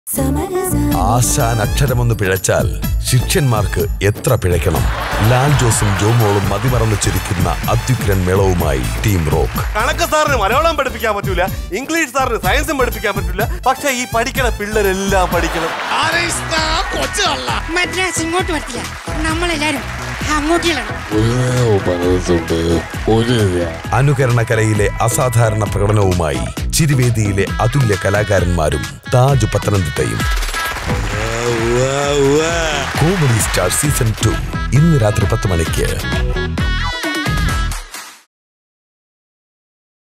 ആശാൻ അക്ഷരമൊന്ന് പിഴച്ചാൽ ശിഷ്യന്മാർക്ക് എത്ര പിഴയ്ക്കണം ലാൽ ജോസും ജോമോളും മതിമറന്ന് ചിരിക്കുന്ന അത്യുഗ്രൻ മേളവുമായി ടീം റോക്ക് കണക്ക് സാറിന് മലയാളം പഠിപ്പിക്കാൻ പറ്റൂല ഇംഗ്ലീഷ് സാറിന് സയൻസും പഠിപ്പിക്കാൻ പറ്റൂല പക്ഷെ ഈ പഠിക്കണ പിള്ളേരെല്ലാം പഠിക്കണം മദ്രാസ് ഇങ്ങോട്ട് വരത്തില്ല നമ്മളെല്ലാരും അങ്ങോട്ടിലാണ് ഒരു മനസ്സുണ്ട് ഒരു അനുകരണ കലയിലെ അസാധാരണ പ്രകടനവുമായി ചിരിവേദിയിലെ അതുല്യ കലാകാരന്മാരും താജ് പത്തനംതിട്ടയും കോമഡി സ്റ്റാർ സീസൺ ടു ഇന്ന് രാത്രി പത്ത് മണിക്ക്